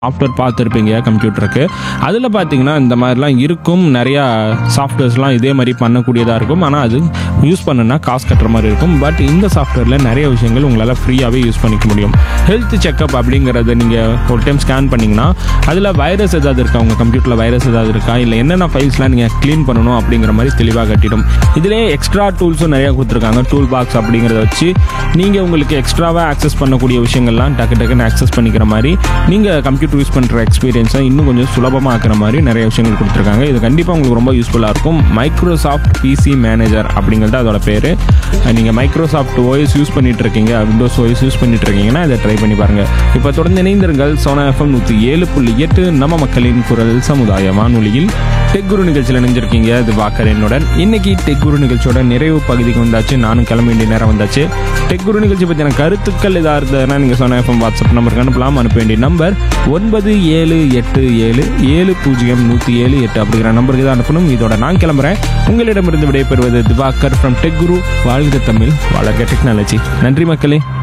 software பார்த்துருப்பீங்க கம்ப்யூட்டருக்கு அதில் பார்த்தீங்கன்னா இந்த மாதிரிலாம் இருக்கும் நிறையா சாஃப்ட்வேர்ஸ்லாம் இதே மாதிரி பண்ணக்கூடியதாக இருக்கும் ஆனால் அது யூஸ் பண்ணுனா காசு கட்டுற மாதிரி இருக்கும் பட் இந்த சாஃப்ட்வேரில் நிறைய விஷயங்கள் உங்களால் ஃப்ரீயாகவே யூஸ் பண்ணிக்க முடியும் ஹெல்த் செக்கப் அப்படிங்கிறத நீங்கள் ஒரு டைம் ஸ்கேன் பண்ணிங்கன்னா அதில் வைரஸ் ஏதாவது இருக்கா உங்கள் கம்ப்யூட்டரில் வைரஸ் ஏதாவது இருக்கா இல்லை என்னென்ன ஃபைல்ஸ்லாம் நீங்கள் க்ளீன் பண்ணணும் அப்படிங்கிற மாதிரி தெளிவாக கட்டிடும் இதிலே எக்ஸ்ட்ரா டூல்ஸும் நிறையா கொடுத்துருக்காங்க டூல் பாக்ஸ் அப்படிங்கிறத வச்சு நீங்கள் உங்களுக்கு எக்ஸ்ட்ராவாக ஆக்சஸ் பண்ணக்கூடிய விஷயங்கள்லாம் டக்கு டக்குன்னு ஆக்சஸ் பண்ணிக்கிற மாதிரி நீங்கள் கம்ப்யூட்டர் யூஸ் பண்ணுற எக்ஸ்பீரியன்ஸை இன்னும் கொஞ்சம் சுலபமாக ஆக்குற மாதிரி நிறைய விஷயங்கள் கொடுத்துருக்காங்க இது கண்டிப்பாக உங்களுக்கு ரொம்ப யூஸ்ஃபுல்லாக இருக்கும் மைக்ரோசாஃப்ட் பிசி மேனேஜர் அப்படிங்கிறது அதோட பேர் நீங்கள் மைக்ரோசாஃப்ட் ஓஎஸ் யூஸ் பண்ணிட்டு இருக்கீங்க விண்டோஸ் ஓஎஸ் யூஸ் பண்ணிட்டு இருக்கீங்கன்னா இதை ட்ரை பண்ணி பாருங்கள் இப்போ தொடர்ந்து இணைந்திருங்கள் சோனா எஃப்எம் நூற்றி ஏழு புள்ளி எட்டு நம்ம மக்களின் குரல் சமுதாய வானொலியில் டெக் குரு நிகழ்ச்சியில் இணைஞ்சிருக்கீங்க இது வாக்கர் என்னுடன் இன்னைக்கு டெக் குரு நிகழ்ச்சியோட நிறைவு பகுதிக்கு வந்தாச்சு நானும் கிளம்ப வேண்டிய நேரம் வந்தாச்சு டெக் குரு நிகழ்ச்சி பற்றின கருத்துக்கள் எதாக இருந்ததுன்னா நீங்கள் சொன்ன எஃப்எம் வாட்ஸ்அப் நம்பருக்கு அனுப்பலாம் அனுப்ப வேண்டிய நம்பர் ஒன்பது ஏழு எட்டு ஏழு ஏழு பூஜ்ஜியம் நூற்றி ஏழு எட்டு அப்படிங்கிற நம்பருக்கு தான் அனுப்பணும் இதோட நான் கிளம்புறேன் உங்களிடமிருந்து விடைபெறுவது திவாகர் ஃப்ரம் டெக் குரு வாழ்க தமிழ் வளர்க டெக்னாலஜி நன்றி மக்களே